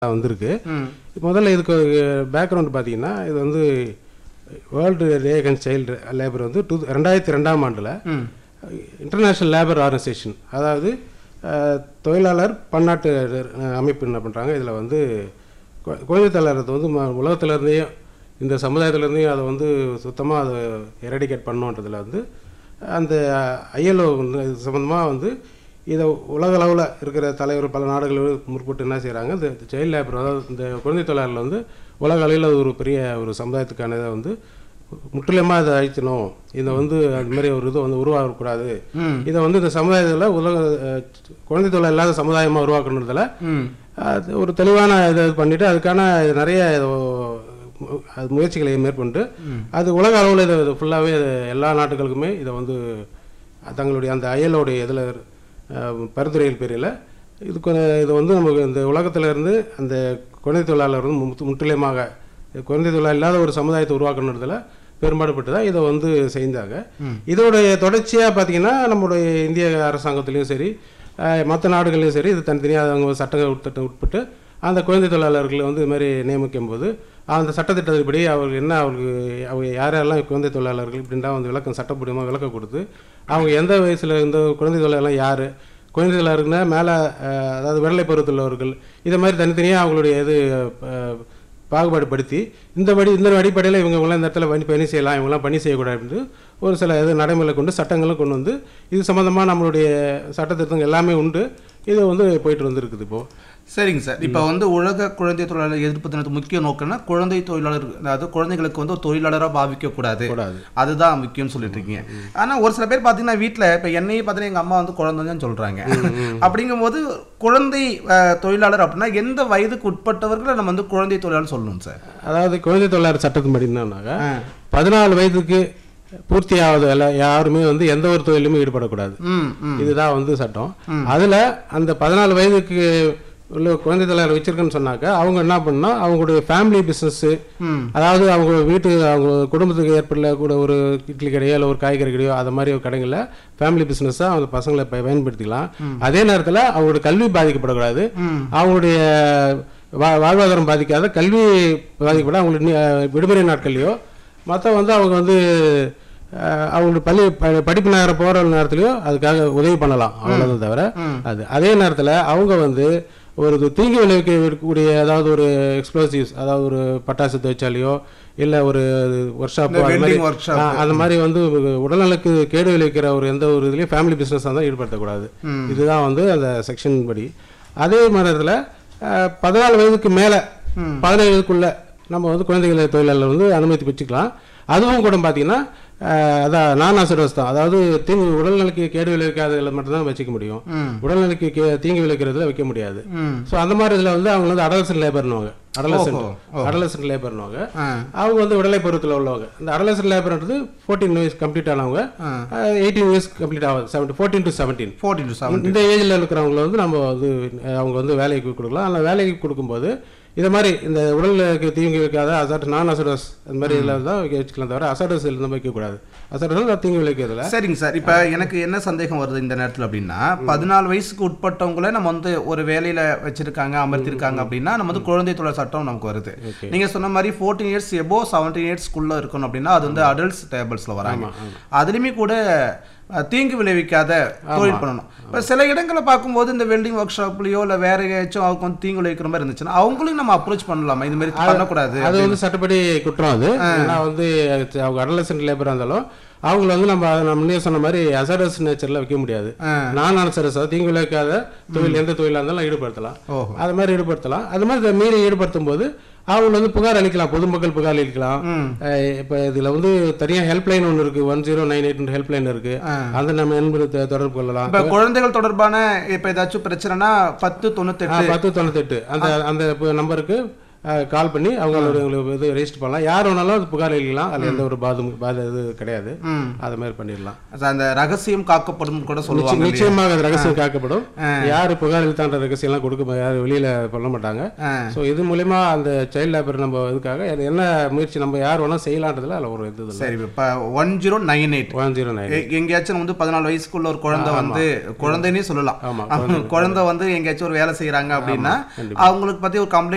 வந்திருக்கு ம் முதல்ல இதுக்கு பேக்ரவுண்ட் பார்த்தீங்கன்னா இது வந்து world day against child labour வந்து டூ ரெண்டாயிரத்தி ரெண்டாம் ஆண்டில் ம் இன்டர்நேஷ்னல் லேபர் ஆர்கனைசேஷன் அதாவது அஹ், தொழிலாளர் பன்னாட்டு அஹ், அமைப்பு என்ன பண்ணுறாங்க இதில் வந்து கொ- குழந்தை தொழிலாளத்தை வந்து ம- உலகத்திலேருந்தையும் இந்த சமுதாயத்திலேருந்தையும் அதை வந்து சுத்தமாக அதை எரடிகேட் பண்ணுன்றதுல வந்து அந்த ஐஎல்ஓ இது சம்மந்தமாக வந்து இதை உலக அளவில் இருக்கிற தலைவர் பல நாடுகள் முற்பட்டு என்ன செய்கிறாங்க இந்த சைல்ட் லேபர் அதாவது இந்த குழந்தை தொழிலாளர்கள் வந்து உலக அளவில் ஒரு பெரிய ஒரு சமுதாயத்துக்கான இதை வந்து முற்றிலுமாக இதை அழிக்கணும் இதை வந்து அது மாதிரி ஒரு இது வந்து உருவாகக்கூடாது ம் இதை வந்து இந்த சமுதாயத்தில் உலக அஹ், குழந்தை தொழில் இல்லாத சமுதாயமாக உருவாக்கணுன்றதுல ம் அது ஒரு தெளிவான இதை பண்ணிட்டு அதுக்கான இது நிறைய இது, அது முயற்சிகளை மேற்கொண்டு அது உலக அளவில் இதை ஃபுல்லாகவே எல்லா நாட்டுகளுக்குமே இதை வந்து தங்களுடைய அந்த அயலோடைய இதில் பரிந்துரைகள் பேரில் இதுக்கு இது வந்து நமக்கு இந்த உலகத்துல இருந்து அந்த குழந்தை தொழிலாளர் வந்து முற்று- முற்றிலுமாக குழந்தை தொழிலாளர் இல்லாத ஒரு சமுதாயத்தை உருவாக்கணுன்றதுல பெரும்பாடுபட்டு தான் இதை வந்து செய்தாங்க இதோடைய தொடர்ச்சியாக பார்த்தீங்கன்னா நம்முடைய இந்திய அரசாங்கத்திலையும் சரி மற்ற நாடுகள்லையும் சரி இது தனித்தனியாக அவங்க சட்டங்கள் உட்பட்டு உட்பட்டு அந்த குழந்தை தொழிலாளர்களை வந்து இது மாதிரி நியமிக்கும் போது அந்த சட்டத்திட்டத்தின்படி அவர்கள் என்ன அவருக்கு அவங்க யார் யாரெல்லாம் குழந்தை தொழிலாளர்கள் இப்படின்லாம் வந்து விளக்கம் சட்டப்பூர்வமாக விளக்கம் கொடுத்து அவங்க எந்த வயசில் இந்த குழந்தை தொழிலாளர்லாம் யார் குழந்தை தொழிலாளர்கள்னா மேலே அதாவது விரலை பருவத்தில் உள்ளவர்கள் இதை மாதிரி தனித்தனியாக அவங்களுடைய இது அஹ், பாகுபாடு படுத்தி இந்த வடி இந்த அடிப்படையில் இவங்கெல்லாம் இந்த இடத்துல பணி பணி செய்யலாம் இவங்கெல்லாம் பணி செய்யக்கூடாது அப்படின்னு ஒரு சில இது நடைமுறை கொண்டு சட்டங்களும் கொண்டு வந்து இது சம்மந்தமாக நம்மளுடைய சட்டத்திட்டங்கள் எல்லாமே உண்டு இது வந்து போயிட்டு வந்துருக்குது இப்போது சரிங்க சார் இப்போ வந்து உலக குழந்தை தொழிலாளர் எதிர்ப்பு தினத்து முக்கிய நோக்கம்னா குழந்தை தொழிலாளர் அதாவது குழந்தைகளுக்கு வந்து ஒரு தொழிலாளராக பாவிக்க கூடாது கூடாது அதுதான் முக்கியம்னு சொல்லிட்டு இருக்கீங்க ஆனா ஒரு சில பேர் பார்த்தீங்கன்னா வீட்டில் இப்போ என்னையே பார்த்தீங்கன்னா எங்க அம்மா வந்து குழந்தைன்னு சொல்றாங்க அப்படிங்கும்போது குழந்தை அஹ், தொழிலாளர் அப்படின்னா எந்த வயதுக்கு உட்பட்டவர்களை நம்ம வந்து குழந்தை தொழிலாளர் சொல்லணும் சார் அதாவது குழந்தை தொழிலாளர் சட்டத்தின்படி என்னன்னாக்கா பதினாலு வயதுக்கு பூர்த்தி ஆகாத எல்லா- யாருமே வந்து எந்த ஒரு தொழிலுமே ஈடுபடக்கூடாது ம் ம் இதுதான் வந்து சட்டம் அதுல அந்த பதினாலு வயதுக்கு உள்ள குழந்தை தொழிலாளர் வச்சிருக்குன்னு சொன்னாக்க அவங்க என்ன பண்ணா அவங்களுடைய ஃபேமிலி பிசினஸ் ம் அதாவது அவங்க வீட்டு அவங்க குடும்பத்துக்கு ஏற்படல கூட ஒரு இட்லி கடையோ இல்லை ஒரு காய்கறி கடையோ அது மாதிரி ஒரு கடைகளில் ஃபேமிலி பிஸ்னஸாக அவங்க பசங்களை ப- பயன்படுத்திக்கலாம் அதே நேரத்தில் அவங்களோட கல்வி பாதிக்கப்படக்கூடாது ம் அவங்களுடைய வா- வாழ்வாதாரம் பாதிக்காத கல்வி பாதிக்கப்பட அவங்களுக்கு நி- அஹ் விடுமுறை நாட்கள்லையோ மற்ற வந்து அவங்க வந்து அஹ், அவங்களுக்கு பள்ளி ப- படிப்பு நேரம் போகிற நேரத்துலையோ அதுக்காக உதவி பண்ணலாம் அவ்வளோதான் தவிர அது அதே நேரத்தில் அவங்க வந்து ஒரு இது தீங்கு விளைவிக்கக்கூடிய அதாவது ஒரு எக்ஸ்ப்ளோசிவ்ஸ் அதாவது ஒரு பட்டாசு தொழிற்சாலையோ இல்லை ஒரு ஒர்க் ஷாப்போ இந்த அது மாதிரி வெல்டிங் ஒர்க் ஷாப் ஆ, அந்த மாதிரி வந்து உடல்நலக்கு கேடு விளைவிக்கிற ஒரு எந்த ஒரு இதுலையும் ஃபேமிலி பிஸ்னஸாக தான் ஈடுபடுத்தக்கூடாது இதுதான் வந்து அந்த செக்ஷன் படி அதே நேரத்தில் பதினாலு வயதுக்கு மேலே பதினேழு வயதுக்குள்ள நம்ம வந்து குழந்தைகளை தொழிலாளர் வந்து அனுமதி வச்சுக்கலாம் அதுவும் கூட பார்த்தீங்கன்னா அஹ், அதான் நான் அசடோஸ் தான் அதாவது தீங்கு உடல்நலக்கு கேடு விளைவிக்காததில் மட்டும்தான் வச்சுக்க முடியும் ம் உடல்நலக்கு கே தீங்கு விளைவிக்கிறதுல வைக்க முடியாது ம் ஸோ அந்த மாதிரி இதில் வந்து அவங்க வந்து அடலசன் லேபர்னுவாங்க அடலசன் ஓஹோ, அடலசன் லேபர்னுவாங்க ஆ அவங்க வந்து விடலை பருவத்தில் உள்ளவங்க இந்த அடலசன் லேபர்ன்றது ஃபோர்டீன் வயசு கம்ப்ளீட் ஆனவங்க எயிட்டீன் இயர்ஸ் கம்ப்ளீட் ஆகுது seventy fourteen to seventeen fourteen to seven இந்த ஏஜில் இருக்கிறவங்கள வந்து நம்ம வந்து அஹ், அவங்க வந்து வேலைக்கு கொடுக்கலாம் அந்த வேலைக்கு கொடுக்கும்போது இதை மாதிரி இந்த உடலுக்கு தீங்கு வைக்காத அசாட் நான் அசடஸ் அந்த மாதிரி இதில் தான் வைக்க வச்சுக்கலாம் தவிர அசடஸ் இருந்து வைக்கக்கூடாது அசடஸ் தீங்கு விளைவிக்கிறதுல சரிங்க சார் இப்போ எனக்கு என்ன சந்தேகம் வருது இந்த நேரத்தில் அப்படின்னா பதினாலு வயசுக்கு உட்பட்டவங்கள நம்ம வந்து ஒரு வேலையில வச்சிருக்காங்க அமர்த்திருக்காங்க அப்படின்னா நம்ம வந்து குழந்தை தொழில் சட்டம் நமக்கு வருது நீங்க சொன்ன மாதிரி ஃபோர்டீன் இயர்ஸ் எபோ செவன்டீன் இயர்ஸ்க்குள்ள இருக்கணும் அப்படின்னா அது வந்து அடல்ட்ஸ் டேபிள்ஸ்ல வராங்க அதுலயுமே கூட அஹ், தீங்கு விளைவிக்காத தொழில் பண்ணணும் இப்போ சில இடங்களை பார்க்கும்போது இந்த வெல்டிங் ஒர்க் ஷாப்லயோ இல்லை வேற ஏதாச்சும் அவங்க வந்து தீங்கு விளைவிக்கிற மாதிரி இருந்துச்சுன்னா அவங்களையும் நம்ம அப்ரோச் பண்ணலாமா இது மாதிரி பண்ணக்கூடாது அது வந்து சட்டப்படி குற்றம் அது ஏன்னா வந்து அவங்க அடலசன்ட் லேபராக இருந்தாலும் அவங்கள வந்து நம்ம அதை நம்ம முன்னே சொன்ன மாதிரி அசடஸ் நேச்சரில் வைக்க முடியாது நான் அனசரஸ் தீங்கு விளைவிக்காத தொழில் எந்த தொழிலாக இருந்தாலும் ஈடுபடுத்தலாம் ஓஹோ அது மாதிரி ஈடுபடுத்தலாம் அது மாதிரி இதை மீறி ஈடுபடுத்தும் போது அவங்க வந்து புகார் அளிக்கலாம் பொதுமக்கள் புகார் அளிக்கலாம் ம் அஹ் இப்ப இதுல வந்து தனியா ஹெல்ப்லைன் ஒன்று இருக்கு one zero nine eight helpline இருக்கு அந்த நம்ம என்பது தெ- தொடர்பு கொள்ளலாம் இப்ப குழந்தைகள் தொடர்பான இப்ப ஏதாச்சும் பிரச்சனைனா பத்து தொண்ணூத்தெட்டு ஆ, பத்து தொண்ணூத்தெட்டு அந்த அந்த ப- நம்பருக்கு கால் பண்ணி அவங்களோட உங்களுக்கு இது ரெஜிஸ்டர் பண்ணலாம் யார் வேணாலும் அது புகார் அளிக்கலாம் அதில் எந்த ஒரு பாதம் பாத இது கிடையாது ம். அது மாதிரி பண்ணிடலாம் அது அந்த ரகசியம் காக்கப்படும் கூட சொல்லுவாங்க நிச்சயம் நிச்சயமாக அது ரகசியம் காக்கப்படும் யார் புகார் அளித்தான்ற ரகசியம்லாம் கொடுக்க யாரும் வெளியில சொல்ல மாட்டாங்க ஆ. ஸோ இது மூலயமா அந்த சைல்ட் லேபர் நம்ம இதுக்காக அது என்ன முயற்சி நம்ம யார் வேணாலும் செய்யலான்றதுல அதில் ஒரு இது இல்லை சரி இப்ப one zero nine eight one zero nine எங்கேயாச்சும் வந்து பதினாலு வயசுக்குள்ள ஒரு குழந்தை வந்து குழந்தைன்னே சொல்லலாம் ஆமா, அவங்க குழந்தை வந்து எங்கேயாச்சும் ஒரு வேலை செய்யறாங்க அப்படின்னா அவங்களுக்கு பத்தி ஒரு கம்ப்ளைண்ட்